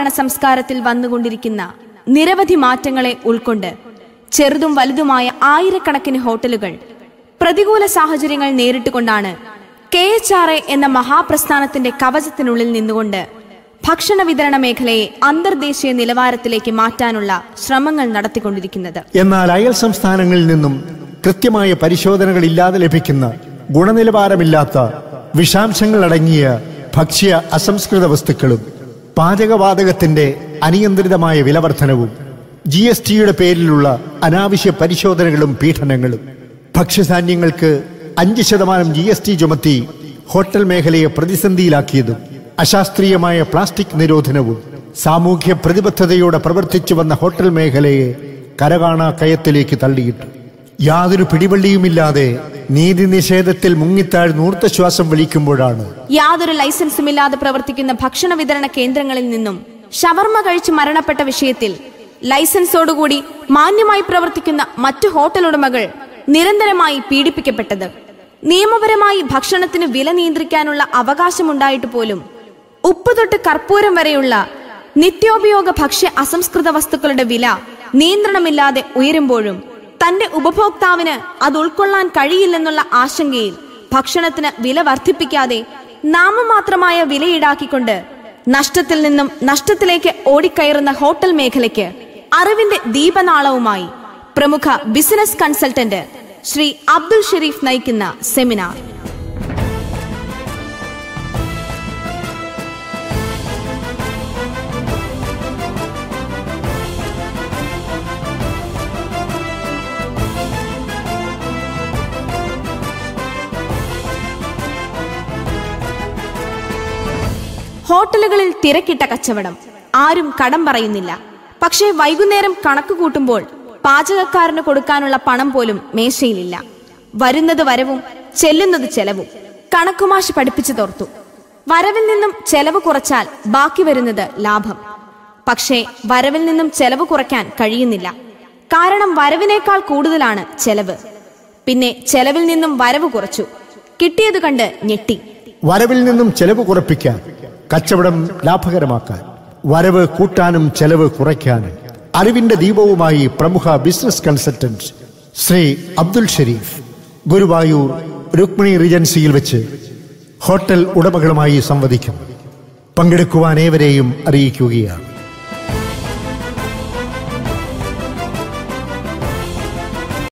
ഭക്ഷണ സംസ്കാരത്തിൽ വന്നുകൊണ്ടിരിക്കുന്ന നിരവധി മാറ്റങ്ങളെ ഉൾക്കൊണ്ട് ചെറുതും വലുതുമായ ആയിരക്കണക്കിന് ഹോട്ടലുകൾ പ്രതികൂല സാഹചര്യങ്ങൾ നേരിട്ടുകൊണ്ടാണ് കെ എച്ച് ആർ എ എന്ന മഹാപ്രസ്ഥാനത്തിന്റെ കവചത്തിനുള്ളിൽ നിന്നുകൊണ്ട് ഭക്ഷണ വിതരണ മേഖലയെ അന്തർദേശീയ നിലവാരത്തിലേക്ക് മാറ്റാനുള്ള ശ്രമങ്ങൾ നടത്തിക്കൊണ്ടിരിക്കുന്നത് എന്നാൽ അയൽ സംസ്ഥാനങ്ങളിൽ നിന്നും കൃത്യമായ പരിശോധനകളില്ലാതെ ലഭിക്കുന്ന ഗുണനിലവാരമില്ലാത്ത വിഷാംശങ്ങൾ അടങ്ങിയ ഭക്ഷ്യ അസംസ്കൃത വസ്തുക്കളും പാചകവാതകത്തിന്റെ അനിയന്ത്രിതമായ വിലവർധനവും ജി എസ് ടിയുടെ പേരിലുള്ള അനാവശ്യ പരിശോധനകളും പീഡനങ്ങളും ഭക്ഷ്യധാന്യങ്ങൾക്ക് അഞ്ച് ശതമാനം ജി എസ് ടി ചുമത്തി ഹോട്ടൽ മേഖലയെ പ്രതിസന്ധിയിലാക്കിയതും അശാസ്ത്രീയമായ പ്ലാസ്റ്റിക് നിരോധനവും സാമൂഹ്യ പ്രതിബദ്ധതയോടെ പ്രവർത്തിച്ചു വന്ന ഹോട്ടൽ മേഖലയെ കരകാണാ കയത്തിലേക്ക് തള്ളിയിട്ടു യാതൊരു പിടിവള്ളിയുമില്ലാതെ നീതി നിഷേധത്തിൽ മുങ്ങിത്താഴ് നൂർത്തശ്വാസം വലിക്കുമ്പോഴാണ് യാതൊരു ലൈസൻസുമില്ലാതെ പ്രവർത്തിക്കുന്ന ഭക്ഷണ വിതരണ കേന്ദ്രങ്ങളിൽ നിന്നും ഷവർമ കഴിച്ച് മരണപ്പെട്ട വിഷയത്തിൽ ലൈസൻസോടുകൂടി മാന്യമായി പ്രവർത്തിക്കുന്ന മറ്റു ഹോട്ടൽ ഉടമകൾ നിരന്തരമായി പീഡിപ്പിക്കപ്പെട്ടത് നിയമപരമായി ഭക്ഷണത്തിന് വില നിയന്ത്രിക്കാനുള്ള അവകാശമുണ്ടായിട്ട് പോലും ഉപ്പ് തൊട്ട് കർപ്പൂരം വരെയുള്ള നിത്യോപയോഗ ഭക്ഷ്യ അസംസ്കൃത വസ്തുക്കളുടെ വില നിയന്ത്രണമില്ലാതെ ഉയരുമ്പോഴും തന്റെ ഉപഭോക്താവിന് അത് ഉൾക്കൊള്ളാൻ കഴിയില്ലെന്നുള്ള ആശങ്കയിൽ ഭക്ഷണത്തിന് വില വർദ്ധിപ്പിക്കാതെ നാമമാത്രമായ വില ഈടാക്കിക്കൊണ്ട് നഷ്ടത്തിൽ നിന്നും നഷ്ടത്തിലേക്ക് ഓടിക്കയറുന്ന ഹോട്ടൽ മേഖലയ്ക്ക് അറിവിന്റെ ദീപനാളവുമായി പ്രമുഖ ബിസിനസ് കൺസൾട്ടന്റ് ശ്രീ അബ്ദുൾ ഷെരീഫ് നയിക്കുന്ന സെമിനാർ ഹോട്ടലുകളിൽ തിരക്കിട്ട കച്ചവടം ആരും കടം പറയുന്നില്ല പക്ഷേ വൈകുന്നേരം കണക്ക് കൂട്ടുമ്പോൾ പാചകക്കാരന് കൊടുക്കാനുള്ള പണം പോലും മേശയിലില്ല വരുന്നത് വരവും ചെല്ലുന്നത് ചെലവും കണക്കുമാശ് പഠിപ്പിച്ചു തോർത്തു വരവിൽ നിന്നും ചെലവ് കുറച്ചാൽ ബാക്കി വരുന്നത് ലാഭം പക്ഷേ വരവിൽ നിന്നും ചെലവ് കുറയ്ക്കാൻ കഴിയുന്നില്ല കാരണം വരവിനേക്കാൾ കൂടുതലാണ് ചെലവ് പിന്നെ ചെലവിൽ നിന്നും വരവ് കുറച്ചു കിട്ടിയത് കണ്ട് ഞെട്ടി വരവിൽ നിന്നും ചെലവ് കുറപ്പിക്കാൻ കച്ചവടം ലാഭകരമാക്കാൻ വരവ് കൂട്ടാനും ചെലവ് കുറയ്ക്കാനും അറിവിന്റെ ദീപവുമായി പ്രമുഖ ബിസിനസ് കൺസൾട്ടന്റ് ശ്രീ അബ്ദുൽ ഷരീഫ് ഗുരുവായൂർ രുക്മിണി റിജൻസിയിൽ വെച്ച് ഹോട്ടൽ ഉടമകളുമായി സംവദിക്കും പങ്കെടുക്കുവാൻ ഏവരെയും അറിയിക്കുകയാണ്